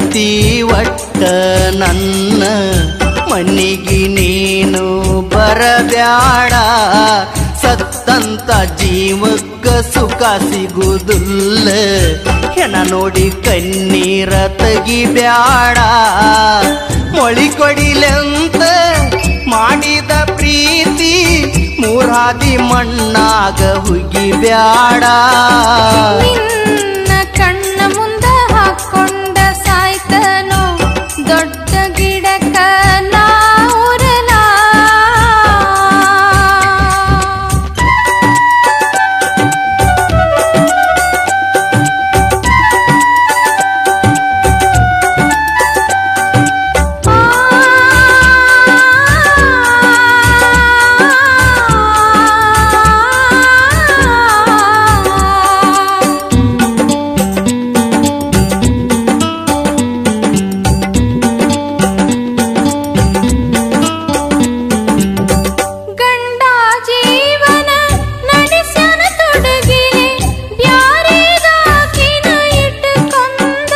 ಗೆಳತಿ ಒಟ್ಟ ನನ್ನ ಮಣ್ಣಿಗೆ ನೀನು ಬರಬ್ಯಾಡ ಸತ್ತಂತ ಜೀವಕ್ಕ ಸುಖ ಸಿಗುವುದಿಲ್ಲ ಹೆಣ ನೋಡಿ ಕಣ್ಣೀರ ತೆಗಿಬ್ಯಾಡ ಮೊಳಿ ಕೊಡಿಲೆಂತ ಮಾಡಿದ ಪ್ರೀತಿ ಮೂರಾದಿ ಮಣ್ಣಾಗ ಹುಗಿಬ್ಯಾಡ ನಿನ್ನ ಕಣ್ಣ ಮುಂದ ಹಾಕೊಂಡ ಸಾಯ್ತನು ದೊಡ್ಡ ಗಿಡಕ ನಾವುರಲ ಗಂಡ ಜೀವನ ನಡೆಸನ ತೊಡಗಿಲೆ ಬ್ಯಾರೆದಾಕಿನ ಇಟ್ಟುಕೊಂಡ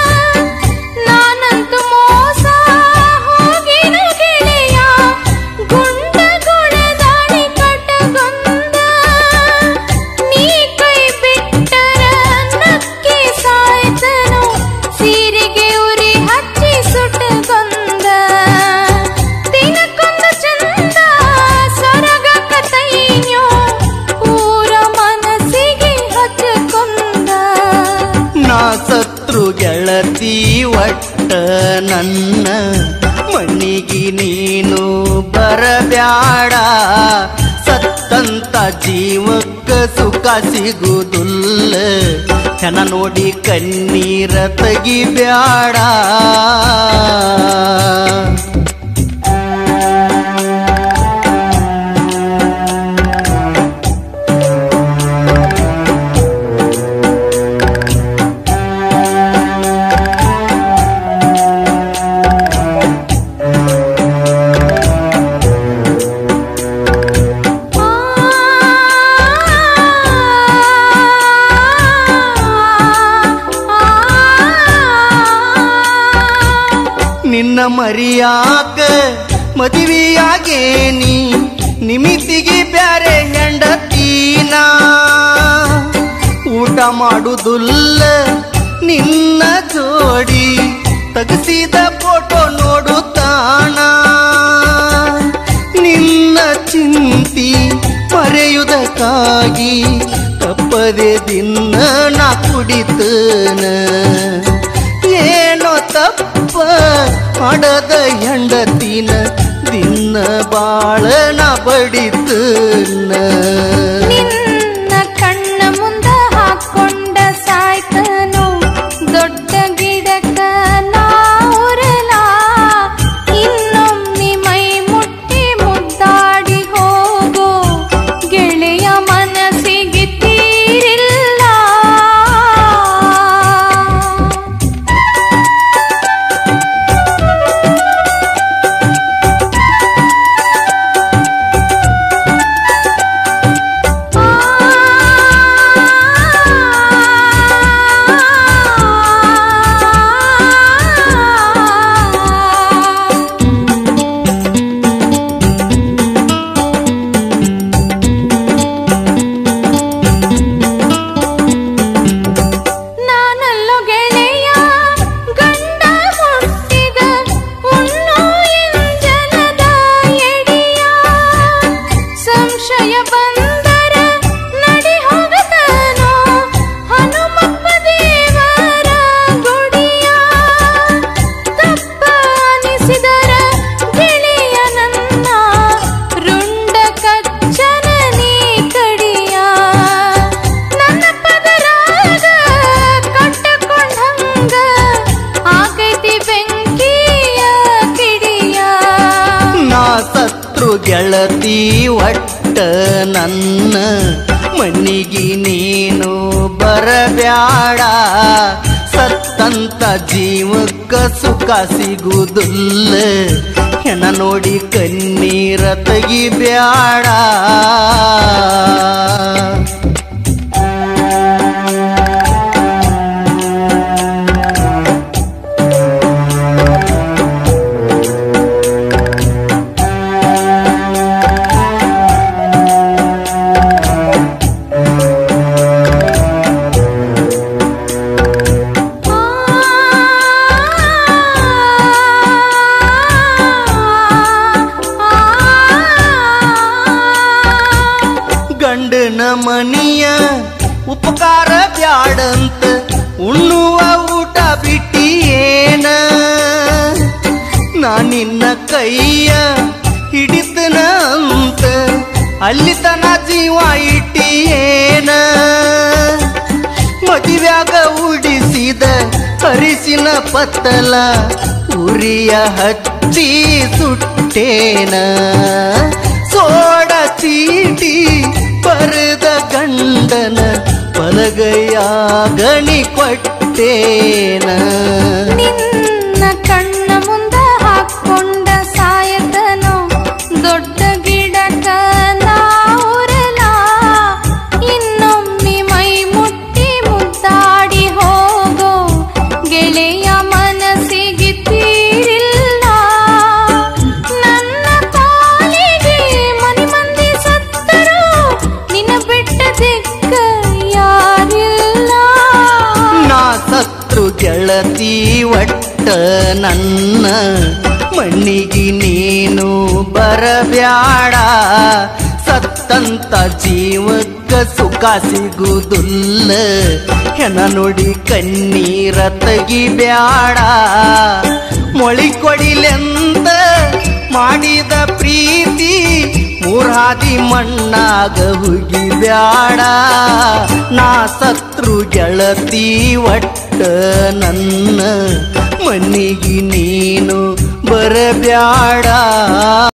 ನಾನಂತೂ ಮೋಸ ಹೋಗಿನ ಗೆಳೆಯ ಗುಂಡ ಗುಣದಾಳಿ ಕಟ್ಟಗೊಂದ ನೀ ಕೈ ಬಿಟ್ಟರ ನಕ್ಕಿ ಸಾಯ್ತನು ಸೀರೆಗೆ ಉರಿ ಹಚ್ಚಿ ಸುಟ್ಟಗೊಂದ ದಿನಕ್ಕೊಂದು ಚಂದ ಸೊರಗಕ ತೈನ್ಯೋ ಊರ ಮನಸ್ಸಿಗೆ ಹಚ್ಚಕೊಂದ ನಾ ಸತ್ರು ಗೆಳತಿ ಒಟ್ಟ ನನ್ನ ಮಣ್ಣಿಗೆ ನೀನು ಬರಬ್ಯಾಡ ಸತ್ತಂತ ಜೀವಕ್ಕ ಸುಖ ಸಿಗುವುದಿಲ್ಲ ಹೆಣ ನೋಡಿ ಕಣ್ಣೀರ ತೆಗಿಬ್ಯಾಡ ನಿನ್ನ ಮರಿಯಾಕ ಮದುವೆಯಾಗೇನಿ ನಿಮಿತಿಗೆ ಬ್ಯಾರೆ ಹೆಂಡತೀನ ಊಟ ಮಾಡುದುಲ್ಲ ನಿನ್ನ ಜೋಡಿ ತಗಸಿದ ಫೋಟೋ ನೋಡುತ್ತಾಣ ನಿನ್ನ ಚಿಂತಿ ಮರೆಯುವುದಕ್ಕಾಗಿ ತಪ್ಪದೆ ದಿನ ನಾ ಕುಡಿತನ ಏನೋ ತಪ್ಪ ಮಾಡದ ಹೆಂಡತಿನ ದಿನ ಬಾಳನ ಬಡಿತನ ನಿನ್ನ ಕಣ್ಣ ಮುಂದ ಹಾಕೊಂಡ ಸಾಯ್ತನು ದೊಡ್ಡ ಗಿಡಕ ನಾವುರಲ ಇನ್ನೊಮ್ಮೆ ಮೈ ಮುಟ್ಟಿ ಮುದ್ದಾಡಿ ಹೋಗೋ ಗೆಳೆಯ ಮನಸ್ಸಿಗೆ ತೀರಿಲ್ಲ ನಾನಲ್ಲೋ ಗೆಳೆಯ ಗಂಡ ಹುಟ್ಟಿದ ಉಣ್ಣೋ ಎಂಜಲದ ಎಡಿಯ ಸಂಶಯ ಬಂದರ ನಡಿ ಹೋಗತನೋ ಹನುಮಪ್ಪ ದೇವರ ಗುಡಿಯ ತಪ್ಪ ಅನಿಸಿದರ ಗೆಳೆಯ ನನ್ನ ರುಂಡ ಕಚ್ಚನ ನೀ ಕಡಿಯ ನನ್ನ ಪದರಾಗ ಕಟ್ಟಕೊಂಡಂಗ ಆಗೈತಿ ಬೆಂಕಿಯ ಕಿಡಿಯ ನಾ ಸತ್ರು ಗೆಳತಿ ಒಟ್ಟ ನನ್ನ ಮಣ್ಣಿಗೆ ನೀನು ಬರಬ್ಯಾಡ ಸತ್ತಂತ ಜೀವಕ್ಕ ಸುಖ ಸಿಗುವುದಿಲ್ಲ ಹೆಣ ನೋಡಿ ಕಣ್ಣೀರ ತೆಗಿಬ್ಯಾಡ ಉಪಕಾರ ಬ್ಯಾಡಂತ ಉಣ್ಣುವ ಊಟ ಬಿಟ್ಟಿ ಏನ ನಾ ನಿನ್ನ ಕೈಯ ಹಿಡಿತನ ಅಂತ ಅಲ್ಲಿ ತನ ಜೀವ ಇಟ್ಟಿ ಏನ ಮದುವ್ಯಾಗ ಉಡಿಸಿದ ಹರಿಸಿನ ಪತ್ತಲ ಉರಿಯ ಹಚ್ಚಿ ಸುಟ್ಟೇನ ಸೋಡ ಚೀಟಿ ಬರೆದ ಗಂಡನ ಬಲಗೈಯ ಗಣಿ ಕೊಟ್ಟೇನ ನಿನ್ನ ಕಣ್ಣ ಮುಂದ ಹಾಕೊಂಡ ಸಾಯತನೋ ದೊಡ್ಡ ಗಿಡಕ ನಾವುರಲ ಇನ್ನೊಮ್ಮೆ ಮೈ ಮುಟ್ಟಿ ಮುದ್ದಾಡಿ ಹೋಗೋ ಗೆಳೆಯ ಮನಸ್ಸಿಗೆ ತೀರಿಲ್ಲ ನನ್ನ ಪಾಲಿಗೆ ಮನೆ ಮಂದಿ ಸತ್ತರು ನಿನ್ನ ಬಿಟ್ಟ ದಿಕ್ಕ ಯಾರಿಲ್ಲ ನಾ ಸತ್ರು ಗೆಳತಿ ಒಟ್ಟ ನನ್ನ ಮಣ್ಣಿಗೆ ನೀನು ಬರಬ್ಯಾಡ ಸತ್ತಂತ ಜೀವಕ್ಕ ಸುಖ ಸಿಗುವುದಿಲ್ಲ ಹೆಣ ನೋಡಿ ಕಣ್ಣೀರ ತೆಗಿಬ್ಯಾಡ ಮೊಳಿ ಕೊಡಿಲೆಂತ ಮಾಡಿದ ಪ್ರೀತಿ ಮೂರ್ಹಾದಿ ಮಣ್ಣಾಗ ಹುಗಿಬ್ಯಾಡ ನಾ ಸತ್ರು ಗೆಳತಿ ಒಟ್ಟ ನನ್ನ ಮಣ್ಣಿಗೆ ನೀನು ಬರಬ್ಯಾಡ